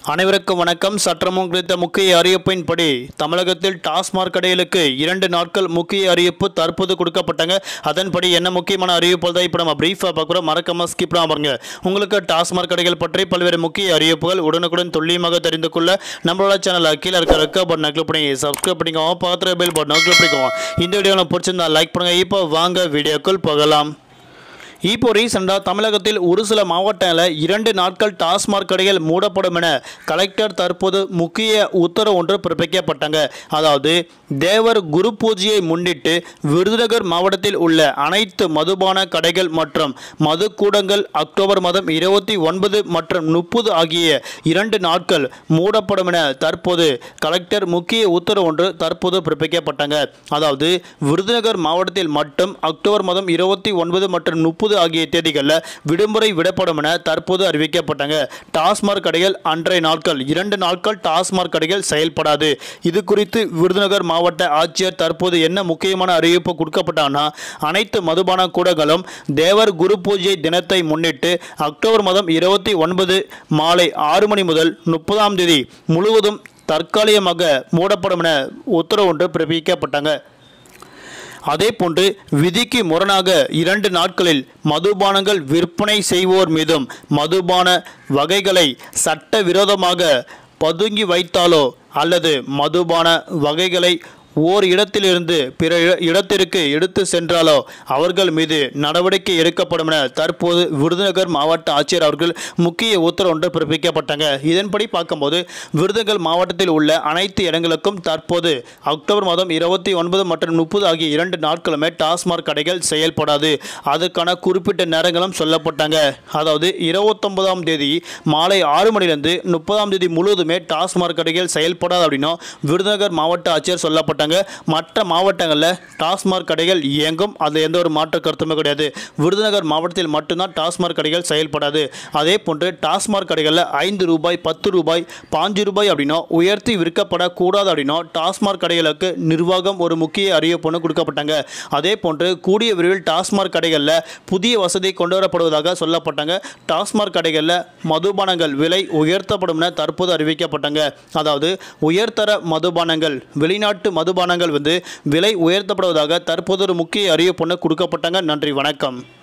அனைவருக்கும் வணக்கம் சற்றமும் குறித்த முக்கிய அறிவிப்பின்படி தமிழகத்தில் டாஸ்மாக் கடைகளுக்கு இரண்டு நாட்கள் முக்கிய அறிவிப்பு தற்போது கொடுக்கப்பட்டாங்க அதன்படி என்ன முக்கியமான அறிவிப்புகள் தான் இப்போ நம்ம பிரீஃபாக பார்க்குறோம் மறக்காம ஸ்கிப் பாருங்க உங்களுக்கு டாஸ்மாக் கடைகள் பற்றி பல்வேறு முக்கிய அறிவிப்புகள் உடனுக்குடன் துல்லியமாக தெரிந்து கொள்ள நம்மளோட சேனலை கீழே இருக்க ரெக்க பட்டனை கிளிக் பண்ணி சப்ஸ்கிரைப் பண்ணிக்கோங்க பார்த்துற பெல் பட்டனை கிளிக் பண்ணிக்கோங்க இந்த வீடியோ பிடிச்சிருந்தா லைக் பண்ணுங்க இப்போ வாங்க வீடியோக்குள் போகலாம் இப்போ ரீசெண்டாக தமிழகத்தில் ஒரு சில மாவட்டங்களில் இரண்டு நாட்கள் டாஸ்மாக் கடைகள் மூடப்படும் என கலெக்டர் தற்போது முக்கிய உத்தரவு ஒன்று பிறப்பிக்கப்பட்டாங்க அதாவது தேவர் குரு பூஜையை முன்னிட்டு விருதுநகர் மாவட்டத்தில் உள்ள அனைத்து மதுபான கடைகள் மற்றும் மதுக்கூடங்கள் அக்டோபர் மாதம் இருபத்தி ஒன்பது மற்றும் முப்பது ஆகிய இரண்டு நாட்கள் மூடப்படும் என தற்போது கலெக்டர் முக்கிய உத்தரவு ஒன்று தற்போது பிறப்பிக்கப்பட்டாங்க அதாவது விருதுநகர் மாவட்டத்தில் மட்டும் அக்டோபர் மாதம் இருபத்தி ஒன்பது மற்றும் முப்பது ஆகிய தேதிகளில் விடுமுறை விடப்படும் என தற்போது அறிவிக்கப்பட்டாங்க டாஸ்மாக் கடைகள் அன்றைய நாட்கள் இரண்டு நாட்கள் டாஸ்மாக் கடைகள் செயல்படாது இது குறித்து விருதுநகர் மாவட்ட ஆட்சியர் தற்போது என்ன முக்கியமான அறிவிப்பு கொடுக்கப்பட்டாங்கன்னா அனைத்து மதுபான கூடங்களும் தேவர் குரு பூஜை தினத்தை முன்னிட்டு அக்டோபர் மாதம் இருபத்தி ஒன்பது மாலை ஆறு மணி முதல் முப்பதாம் தேதி முழுவதும் தற்காலிகமாக மூடப்படும் என உத்தரவு ஒன்று பிறப்பிக்கப்பட்டாங்க அதே போன்று விதிக்கு முரணாக இரண்டு நாட்களில் மதுபானங்கள் விற்பனை செய்வோர் மீதும் மதுபான வகைகளை சட்டவிரோதமாக பதுங்கி வைத்தாலோ அல்லது மதுபான வகைகளை ஓர் இடத்திலிருந்து பிற இட- இடத்திற்கு எடுத்து சென்றாலோ அவர்கள் மீது நடவடிக்கை எடுக்கப்படும் என தற்போது விருதுநகர் மாவட்ட ஆட்சியர் அவர்கள் முக்கிய உத்தரவு ஒன்று பிறப்பிக்கப்பட்டாங்க இதன்படி பார்க்கும்போது விருதுநகர் மாவட்டத்தில் உள்ள அனைத்து இடங்களுக்கும் தற்போது அக்டோபர் மாதம் இருபத்தி ஒன்பது மற்றும் முப்பது ஆகிய இரண்டு நாட்களுமே டாஸ்மாக் கடைகள் செயல்படாது அதுக்கான குறிப்பிட்ட நேரங்களும் சொல்லப்பட்டாங்க அதாவது இருபத்தொன்பதாம் தேதி மாலை ஆறு மணிலிருந்து முப்பதாம் தேதி முழுவதுமே டாஸ்மாக் கடைகள் செயல்படாது அப்படின்னும் விருதுநகர் மாவட்ட ஆட்சியர் சொல்லப்பட்டாங்க மற்ற மாவட்டங்களில் டாஸ்மாக் கடைகள் இயங்கும் அதில் எந்த ஒரு மாற்று கருத்துமே கிடையாது விருதுநகர் மாவட்டத்தில் மட்டும்தான் டாஸ்மாக் கடைகள் செயல்படாது அதே போன்று டாஸ்மாக் கடைகளில் ஐந்து ரூபாய் பத்து ரூபாய் பாஞ்சு ரூபாய் அப்படின்னா உயர்த்தி விற்கப்படக்கூடாது அப்படின்னா டாஸ்மாக் கடைகளுக்கு நிர்வாகம் ஒரு முக்கிய அறிவிப்புன்னு கொடுக்கப்பட்டாங்க அதே போன்று கூடிய விரைவில் டாஸ்மாக் கடைகளில் புதிய வசதி கொண்டு வரப்படுவதாக சொல்லப்பட்டாங்க டாஸ்மாக் கடைகளில் மதுபானங்கள் விலை உயர்த்தப்படும் என தற்போது அறிவிக்கப்பட்டாங்க அதாவது உயர்தர மதுபானங்கள் வெளிநாட்டு மதுபானங்கள் வந்து விலை உயர்த்தப்படுவதாக தற்போது ஒரு முக்கிய அறிவிப்புன்னு கொடுக்கப்பட்டாங்க நன்றி வணக்கம்